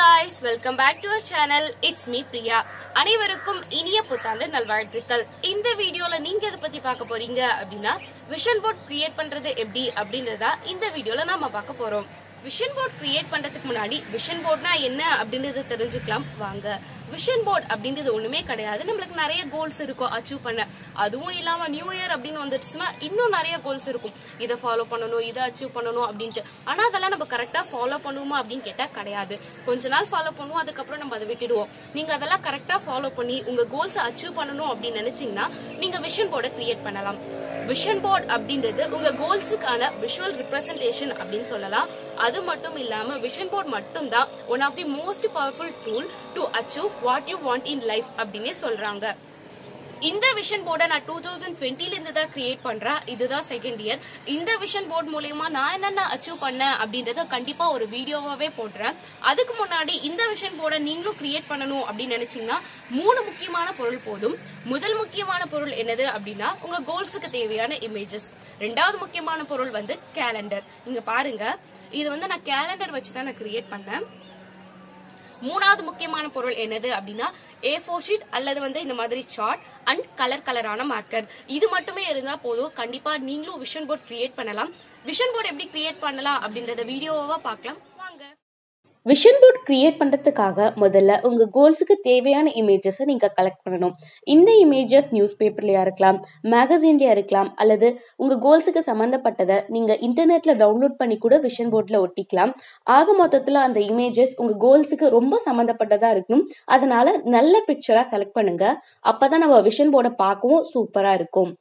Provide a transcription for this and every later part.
guys welcome back to our channel it's me Priya அனைவருக்கும் இனிய புத்தாண்டு நல்வாழ்த்துக்கள் இந்த வீடியோல நீங்க எதை பத்தி பார்க்க போறீங்க அப்படின்னா விஷன் போர்ட் கிரியேட் பண்றது எப்படி அப்படின்றதா இந்த வீடியோல நாம பார்க்க போறோம் விஷன் போர்ட் கிரியேட் பண்றதுக்கு முன்னாடி விஷன் போர்ட்னா என்ன அப்படின்றது தெரிஞ்சுக்கலாம் வாங்க விஷன் போர்ட் அப்படின்றது ஒண்ணுமே கிடையாது நம்மளுக்கு நிறைய கோல்ஸ் இருக்கும் அச்சீவ் பண்ண அதுவும் இல்லாம நியூ இயர் அப்படின்னு வந்துடுச்சுன்னா இன்னும் நிறைய கோல்ஸ் இருக்கும் இதை ஃபாலோ பண்ணணும் இதை அச்சீவ் பண்ணணும் அப்படின்ட்டு ஆனா அதெல்லாம் நம்ம கரெக்டா ஃபாலோ பண்ணுவோமா அப்படின்னு கேட்டா கிடையாது கொஞ்ச நாள் ஃபாலோ பண்ணுவோம் அதுக்கப்புறம் நம்ம அதை விட்டுடுவோம் நீங்க அதெல்லாம் கரெக்டா ஃபாலோ பண்ணி உங்க கோல்ஸ் அச்சீவ் பண்ணணும் அப்படின்னு நினைச்சீங்கன்னா நீங்க விஷன் போர்டை கிரியேட் பண்ணலாம் விஷன் போர்ட் அப்படின்றது உங்க கோல்ஸுக்கான விஷுவல் ரிப்ரசன்டேஷன் அப்படின்னு சொல்லலாம் அது மட்டும் இல்லாம விஷன் போர்ட் மட்டும் தான் one of the most powerful tool to achieve what you want in life அப்படின்னே சொல்றாங்க இந்த விஷன் போர்டை நான் டூ தௌசண்ட் டுவெண்ட்டில இருந்து தான் கிரியேட் பண்றேன் இதுதான் செகண்ட் இயர் இந்த விஷன் போர்ட் மூலயமா நான் என்னென்ன அச்சீவ் பண்ணேன் அப்படின்றத கண்டிப்பா ஒரு வீடியோவாவே போடுறேன் அதுக்கு முன்னாடி இந்த விஷன் போர்டை நீங்களும் கிரியேட் பண்ணணும் அப்படின்னு நினைச்சீங்கன்னா மூணு முக்கியமான பொருள் போதும் முதல் முக்கியமான பொருள் என்னது அப்படின்னா உங்க கோல்ஸுக்கு தேவையான இமேஜஸ் ரெண்டாவது முக்கியமான பொருள் வந்து கேலண்டர் இங்க பாருங்க இது வந்து நான் கேலண்டர் வச்சு தான் நான் கிரியேட் பண்ணேன் மூணாவது முக்கியமான பொருள் என்னது அப்படின்னா ஏ ஃபோர் ஷீட் அல்லது வந்து இந்த மாதிரி சார்ட் அண்ட் கலர் கலரான மார்க்கர் இது மட்டுமே இருந்தா போதும் கண்டிப்பா நீங்களும் விஷன் போர்ட் கிரியேட் பண்ணலாம் விஷன் போர்ட் எப்படி கிரியேட் பண்ணலாம் அப்படின்றத வீடியோவா பார்க்கலாம் வாங்க விஷன் போர்ட் கிரியேட் பண்ணுறதுக்காக முதல்ல உங்கள் கோல்ஸுக்கு தேவையான இமேஜஸை நீங்கள் கலெக்ட் பண்ணணும் இந்த இமேஜஸ் நியூஸ் பேப்பர்லையா இருக்கலாம் மேகசின்லையா இருக்கலாம் அல்லது உங்கள் கோல்ஸுக்கு சம்மந்தப்பட்டதை நீங்கள் இன்டர்நெட்டில் டவுன்லோட் பண்ணி கூட விஷன் போர்டில் ஒட்டிக்கலாம் ஆக மொத்தத்தில் அந்த இமேஜஸ் உங்கள் கோல்ஸுக்கு ரொம்ப சம்மந்தப்பட்டதாக இருக்கணும் அதனால நல்ல பிக்சராக செலக்ட் பண்ணுங்க அப்போ தான் நம்ம விஷன் போர்டை பார்க்கவும் சூப்பராக இருக்கும்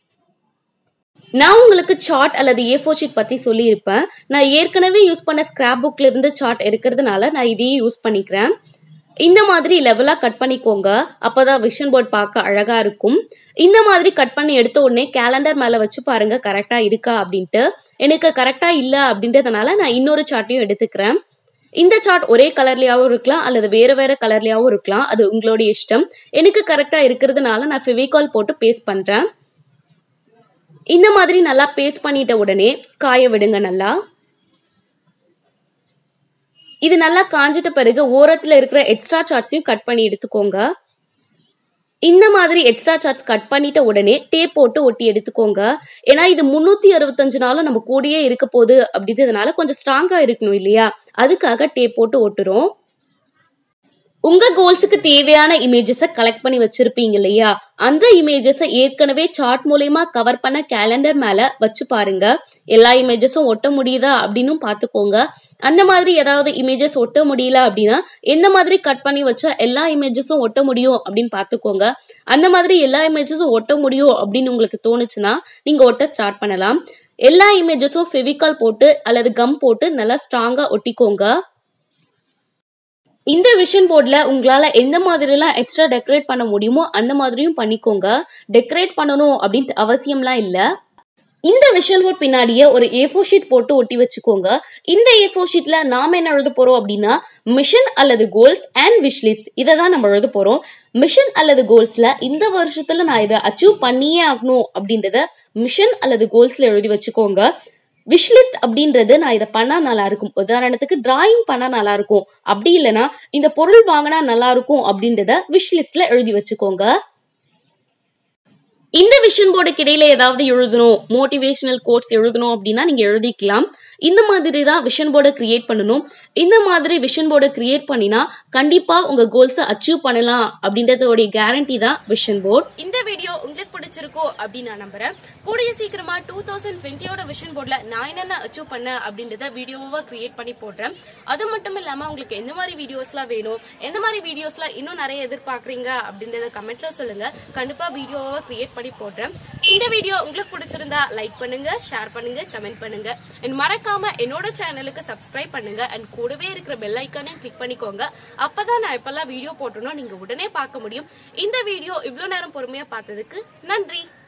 நான் உங்களுக்கு சார்ட் அல்லது ஏ ஃபோர் ஷீட் பற்றி சொல்லியிருப்பேன் நான் ஏற்கனவே யூஸ் பண்ண ஸ்கிராப் புக்ல இருந்து சார்ட் இருக்கிறதுனால நான் இதையே யூஸ் பண்ணிக்கிறேன் இந்த மாதிரி லெவலாக கட் பண்ணிக்கோங்க அப்போதான் விஷன் போர்ட் பார்க்க அழகாக இருக்கும் இந்த மாதிரி கட் பண்ணி எடுத்த உடனே கேலண்டர் மேலே வச்சு பாருங்க கரெக்டாக இருக்கா அப்படின்ட்டு எனக்கு கரெக்டாக இல்லை அப்படின்றதுனால நான் இன்னொரு சார்ட்டையும் எடுத்துக்கிறேன் இந்த சார்ட் ஒரே கலர்லயாவும் இருக்கலாம் அல்லது வேற வேற கலர்லயாவும் இருக்கலாம் அது உங்களுடைய இஷ்டம் எனக்கு கரெக்டாக இருக்கிறதுனால நான் ஃபெவிகால் போட்டு பேஸ்ட் பண்ணுறேன் இந்த மாதிரி நல்லா பேஸ்ட் பண்ணிட்ட உடனே காய விடுங்க நல்லா இது நல்லா காஞ்சிட்ட பிறகு ஓரத்துல இருக்கிற எக்ஸ்ட்ரா சார்ட்ஸையும் கட் பண்ணி எடுத்துக்கோங்க இந்த மாதிரி எக்ஸ்ட்ரா சார்ட்ஸ் கட் பண்ணிட்ட உடனே டேப் போட்டு ஒட்டி எடுத்துக்கோங்க ஏன்னா இது முன்னூத்தி அறுபத்தஞ்சு நாளும் நம்ம கூடயே இருக்க போகுது அப்படின்றதுனால கொஞ்சம் ஸ்ட்ராங்கா இருக்கணும் இல்லையா அதுக்காக டேப் போட்டு ஒட்டுறோம் உங்க கோல்ஸுக்கு தேவையான இமேஜஸை கலெக்ட் பண்ணி வச்சிருப்பீங்க இல்லையா அந்த இமேஜஸை ஏற்கனவே சார்ட் மூலயமா கவர் பண்ண கேலண்டர் மேல வச்சு பாருங்க எல்லா இமேஜஸும் ஒட்ட முடியுதா அப்படின்னு பார்த்துக்கோங்க அந்த மாதிரி ஏதாவது இமேஜஸ் ஒட்ட முடியல அப்படின்னா எந்த மாதிரி கட் பண்ணி வச்சா எல்லா இமேஜஸும் ஒட்ட முடியும் அப்படின்னு பார்த்துக்கோங்க அந்த மாதிரி எல்லா இமேஜஸும் ஒட்ட முடியும் அப்படின்னு உங்களுக்கு தோணுச்சுன்னா நீங்க ஒட்ட ஸ்டார்ட் பண்ணலாம் எல்லா இமேஜஸும் ஃபெவிகால் போட்டு அல்லது கம் போட்டு நல்லா ஸ்ட்ராங்கா ஒட்டிக்கோங்க இந்த விஷன் போர்டில் உங்களால் எந்த மாதிரிலாம் எக்ஸ்ட்ரா டெக்கரேட் பண்ண முடியுமோ அந்த மாதிரியும் பண்ணிக்கோங்க டெக்கரேட் பண்ணணும் அப்படின்ட்டு அவசியம்லாம் இல்லை இந்த விஷன் போர்ட் பின்னாடியே ஒரு ஏ ஃபோர் ஷீட் போட்டு ஒட்டி வச்சுக்கோங்க இந்த ஏ ஃபோர் ஷீட்ல நாம என்ன எழுத போறோம் அப்படின்னா மிஷன் அல்லது கோல்ஸ் அண்ட் விஷ் லிஸ்ட் இதை தான் நம்ம எழுத போறோம் மிஷன் அல்லது கோல்ஸ்ல இந்த வருஷத்துல நான் இதை அச்சீவ் பண்ணியே ஆகணும் அப்படின்றத மிஷன் அல்லது கோல்ஸ்ல எழுதி வச்சுக்கோங்க விஷ்லிஸ்ட் அப்படின்றது நான் இதை பண்ணா நல்லா இருக்கும் உதாரணத்துக்கு டிராயிங் பண்ணா நல்லா இருக்கும் அப்படி இல்லைன்னா இந்த பொருள் வாங்கினா நல்லா இருக்கும் அப்படின்றத விஷ்லிஸ்ட்ல எழுதி வச்சுக்கோங்க இந்த விஷன் போர்டுக்கு இடையில ஏதாவது எழுதணும் மோட்டிவேஷனல் கோட்ஸ் எழுதணும் அப்படின்னா நீங்க எழுதிக்கலாம் இந்த மாதிரி தான் விஷன் போர்டை கிரியேட் பண்ணணும் இந்த மாதிரி விஷன் போர்டை கிரியேட் பண்ணினா கண்டிப்பா உங்க கோல்ஸை அச்சீவ் பண்ணலாம் அப்படின்றதோடைய கேரண்டி தான் விஷன் போர்ட் இந்த வீடியோ உங்களுக்கு பிடிச்சிருக்கோ அப்படின்னு நான் நம்புறேன் கூடிய சீக்கிரமா டூ தௌசண்ட் டுவெண்ட்டியோட விஷன் போர்ட்ல நான் என்னென்ன அச்சீவ் பண்ணேன் அப்படின்றத வீடியோவா கிரியேட் பண்ணி போடுறேன் அது மட்டும் இல்லாம உங்களுக்கு எந்த மாதிரி வீடியோஸ்லாம் வேணும் எந்த மாதிரி வீடியோஸ்லாம் இன்னும் நிறைய எதிர்பார்க்கறீங்க அப்படின்றத கமெண்ட்ல சொல்லுங்க கண்டிப்பா வீடியோவா கிரியேட் பண்ணி போடுறேன் இந்த வீடியோ உங்களுக்கு பிடிச்சிருந்தா லைக் பண்ணுங்க ஷேர் பண்ணுங்க கமெண்ட் பண்ணுங்க அண்ட் மறக்காம என்னோட சேனலுக்கு சப்ஸ்கிரைப் பண்ணுங்க அண்ட் கூடவே இருக்கிற பெல் ஐக்கானையும் கிளிக் பண்ணிக்கோங்க அப்பதான் நான் எப்பெல்லாம் வீடியோ போட்டனோ நீங்க உடனே பார்க்க முடியும் இந்த வீடியோ இவ்வளவு நேரம் பொறுமையா பார்த்ததுக்கு நன்றி